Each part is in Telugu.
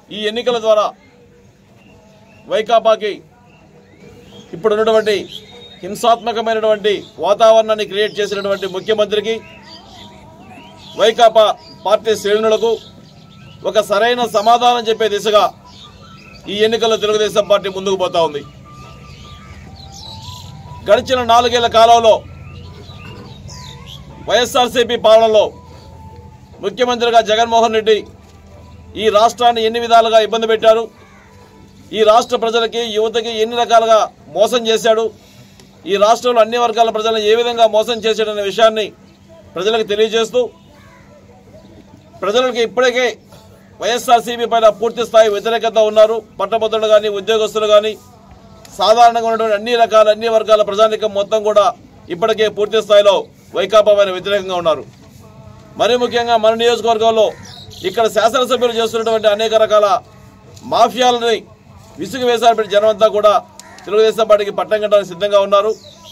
ఈ ఎన్నికల ద్వారా వైకాపాకి ఇప్పుడు ఉన్నటువంటి హింసాత్మకమైనటువంటి వాతావరణాన్ని క్రియేట్ చేసినటువంటి ముఖ్యమంత్రికి వైకాపా పార్టీ శ్రేణులకు ఒక సరైన సమాధానం చెప్పే దిశగా ఈ ఎన్నికల్లో తెలుగుదేశం పార్టీ ముందుకు పోతా ఉంది గడిచిన నాలుగేళ్ల కాలంలో వైఎస్ఆర్సీపీ పాలనలో ముఖ్యమంత్రిగా జగన్మోహన్ రెడ్డి ఈ రాష్ట్రాన్ని ఎన్ని విధాలుగా ఇబ్బంది పెట్టారు ఈ రాష్ట్ర ప్రజలకి యువతకి ఎన్ని రకాలుగా మోసం చేశాడు ఈ రాష్ట్రంలో అన్ని వర్గాల ప్రజలను ఏ విధంగా మోసం చేశాడనే విషయాన్ని ప్రజలకు తెలియజేస్తూ ప్రజలకు ఇప్పటికే వైఎస్ఆర్సీపీ పైన పూర్తి స్థాయి వ్యతిరేకత ఉన్నారు పట్టభద్రులు కానీ ఉద్యోగస్తులు కానీ సాధారణంగా ఉన్నటువంటి అన్ని రకాల అన్ని వర్గాల ప్రజానికం మొత్తం కూడా ఇప్పటికే పూర్తి స్థాయిలో వైకాపా పైన వ్యతిరేకంగా ఉన్నారు మరీ ముఖ్యంగా మన నియోజకవర్గంలో ఇక్కడ శాసనసభ్యులు చేస్తున్నటువంటి అనేక రకాల మాఫియాలని విసుగు వేసారి జనమంతా కూడా తెలుగుదేశం పార్టీకి పట్టం కట్టడానికి సిద్ధంగా ఉన్నారు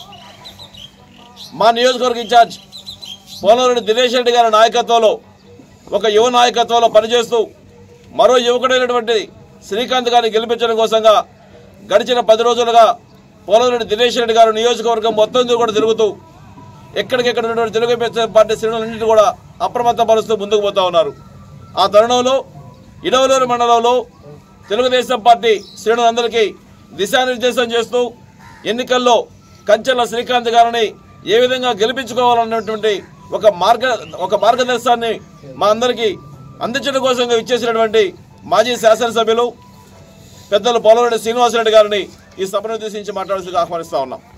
మా నియోజకవర్గ ఇన్ఛార్జ్ పోలవరెడ్డి దినేష్ రెడ్డి గారి నాయకత్వంలో ఒక యువ నాయకత్వంలో పనిచేస్తూ మరో యువకుడైనటువంటి శ్రీకాంత్ గారిని గెలిపించడం కోసంగా గడిచిన పది రోజులుగా పోలవరెడ్డి దినేష్ రెడ్డి గారు నియోజకవర్గం మొత్తం కూడా తిరుగుతూ ఎక్కడికెక్కడ ఉన్నటువంటి తెలుగుదేశం పార్టీ శ్రేణులన్నింటినీ కూడా అప్రమత్తం పరుస్తూ ముందుకు పోతా ఉన్నారు ఆ తరుణంలో ఇడవలూరు మండలంలో తెలుగుదేశం పార్టీ శ్రేణులందరికీ దిశానిర్దేశం చేస్తూ ఎన్నికల్లో కంచెల శ్రీకాంత్ గారిని ఏ విధంగా గెలిపించుకోవాలన్నటువంటి ఒక మార్గ ఒక మార్గదర్శనాన్ని మా అందరికీ అందించడం కోసంగా ఇచ్చేసినటువంటి మాజీ శాసనసభ్యులు పెద్దలు పోలవరెడ్డి శ్రీనివాసరెడ్డి గారిని ఈ సభను ఉద్దేశించి మాట్లాడాల్సి ఆహ్వానిస్తా ఉన్నాం